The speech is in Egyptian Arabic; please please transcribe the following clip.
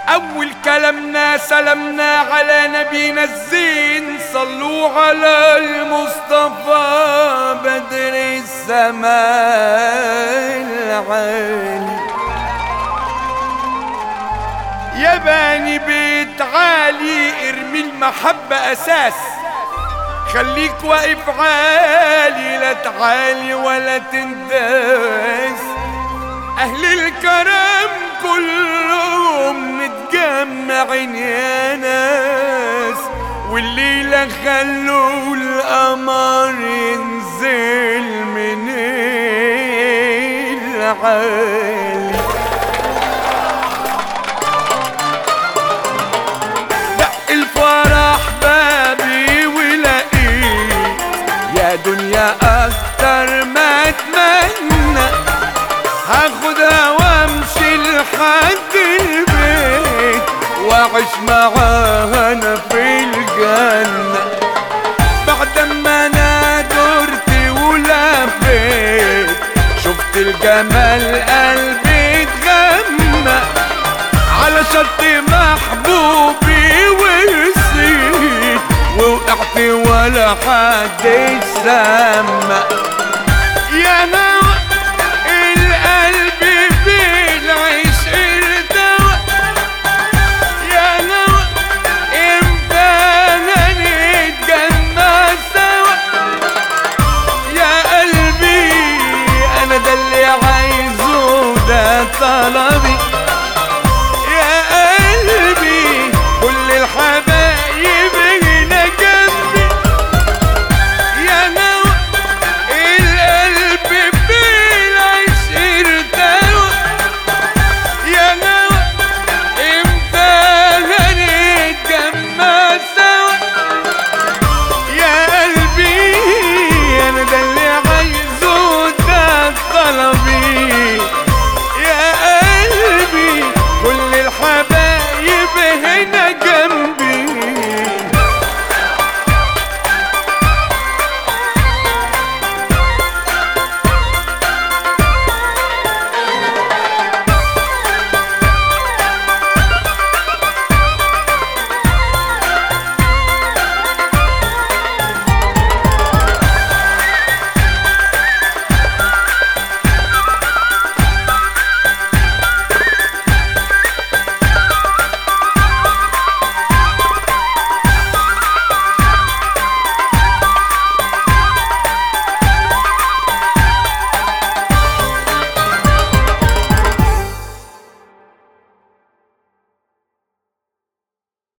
أول كلامنا سلمنا على نبينا الزين صلوا على المصطفى بدر السماء العالي يا باني بيت عالي ارمي المحبة أساس خليك واقف عالي لا تعالي ولا تنداس أهل الكرم كلهم متجمعين يا ناس والليلة خلوا القمر ينزل من العالي دق الفرح بابي ولقيت يا دنيا اكتر ما اتمنى هاخدها وامشي لحد البيت واعيش معاها انا في الجنة بعد ما انا درت ولفيت شفت الجمال قلبي اتغمى على شط محبوبي ورسيت ووقعت ولا حد سمع يا ناس